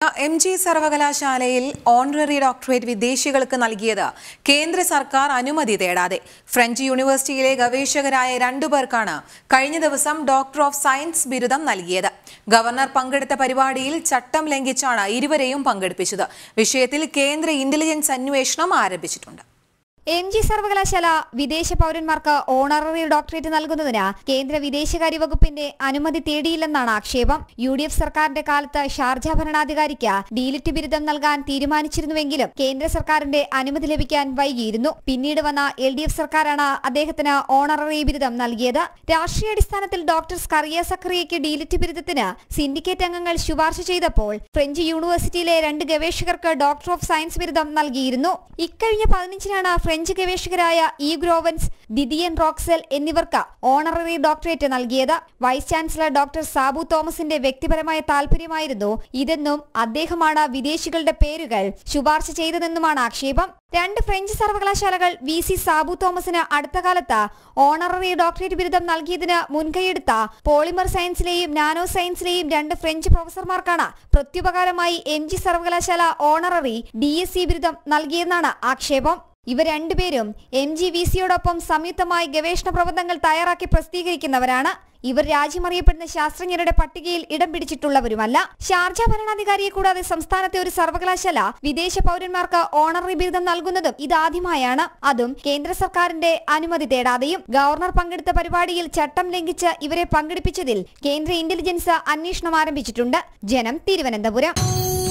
M G സർവകലാശാലയിൽ honorary doctorate വിദേശികൾക്ക് നൽകിയത് കേന്ദ്ര സർക്കാർ അനുമതി തേടാതെ ഫ്രഞ്ച് യൂണിവേഴ്സിറ്റിയിലെ ഗവേഷകരായ രണ്ടുപേർക്കാണ് കഴിഞ്ഞ ദിവസം ഡോക്ടർ ഓഫ് സയൻസ് ബിരുദം നൽകിയത് ഗവർണർ പങ്കെടുത്ത പരിപാടിയിൽ ചട്ടം ലംഘിച്ചാണ് ഇരുവരെയും പങ്കെടുപ്പിച്ചത് വിഷയത്തിൽ കേന്ദ്ര ഇന്റലിജൻസ് അന്വേഷണം ആരംഭിച്ചിട്ടുണ്ട് എം ജി സർവകലാശാല വിദേശ പൗരന്മാർക്ക് ഓണററി ഡോക്ടറേറ്റ് നൽകുന്നതിന് കേന്ദ്ര വിദേശകാര്യ വകുപ്പിന്റെ അനുമതി തേടിയില്ലെന്നാണ് ആക്ഷേപം യു ഡി എഫ് സർക്കാരിന്റെ കാലത്ത് ഷാർജ ഭരണാധികാരിക്ക് ഡീലിറ്റ് ബിരുദം നൽകാൻ തീരുമാനിച്ചിരുന്നുവെങ്കിലും കേന്ദ്ര സർക്കാരിന്റെ അനുമതി ലഭിക്കാൻ വൈകിയിരുന്നു പിന്നീട് വന്ന എൽ ഡി എഫ് സർക്കാരാണ് അദ്ദേഹത്തിന് ഓണററി ബിരുദം നൽകിയത് രാഷ്ട്രീയാടിസ്ഥാനത്തിൽ ഡോക്ടർ സ്കറിയ സഖറിയയ്ക്ക് ഡീലിറ്റ് ബിരുദത്തിന് സിൻഡിക്കേറ്റ് അംഗങ്ങൾ ശുപാർശ ചെയ്തപ്പോൾ ഫ്രഞ്ച് യൂണിവേഴ്സിറ്റിയിലെ രണ്ട് ഗവേഷകർക്ക് ഡോക്ടർ ഓഫ് സയൻസ് ബിരുദം നൽകിയിരുന്നു ഇക്കഴിഞ്ഞ പതിനഞ്ചിനാണ് ഫ്രഞ്ച് ഗവേഷകരായ ഇ ഗ്രോവൻസ് ദിദിയൻ റോക്സെൽ എന്നിവർക്ക് ഓണററി ഡോക്ടറേറ്റ് നൽകിയത് വൈസ് ചാൻസലർ ഡോക്ടർ സാബു തോമസിന്റെ വ്യക്തിപരമായ താല്പര്യമായിരുന്നു ഇതെന്നും അദ്ദേഹമാണ് വിദേശികളുടെ പേരുകൾ ശുപാർശ ചെയ്തതെന്നുമാണ് ആക്ഷേപം രണ്ട് ഫ്രഞ്ച് സർവകലാശാലകൾ വി സി സാബു തോമസിന് അടുത്ത കാലത്ത് ഓണററി ഡോക്ടറേറ്റ് ബിരുദം നൽകിയതിന് മുൻകൈയെടുത്ത പോളിമർ സയൻസിലെയും നാനോ സയൻസിലെയും രണ്ട് ഫ്രഞ്ച് പ്രൊഫസർമാർക്കാണ് പ്രത്യുപകാരമായി എം ജി സർവകലാശാല ഓണററി ഡി എസ് സി ബിരുദം നൽകിയെന്നാണ് ആക്ഷേപം ഇവർ രണ്ടുപേരും എം ജി വി സിയോടൊപ്പം സംയുക്തമായി ഗവേഷണ പ്രബന്ധങ്ങൾ തയ്യാറാക്കി പ്രസിദ്ധീകരിക്കുന്നവരാണ് ഇവർ രാജ്യമറിയപ്പെടുന്ന ശാസ്ത്രജ്ഞരുടെ പട്ടികയിൽ ഇടം പിടിച്ചിട്ടുള്ളവരുമല്ല ഷാർജ ഭരണാധികാരിയെ കൂടാതെ സംസ്ഥാനത്തെ ഒരു സർവകലാശാല വിദേശ പൗരന്മാർക്ക് ഓണററി ബിരുദം നൽകുന്നതും ഇതാദ്യമായാണ് അതും കേന്ദ്ര സർക്കാരിന്റെ അനുമതി തേടാതെയും ഗവർണർ പങ്കെടുത്ത പരിപാടിയിൽ ചട്ടം ലംഘിച്ച് ഇവരെ പങ്കെടുപ്പിച്ചതിൽ കേന്ദ്ര ഇന്റലിജൻസ് അന്വേഷണം ആരംഭിച്ചിട്ടുണ്ട് ജനം തിരുവനന്തപുരം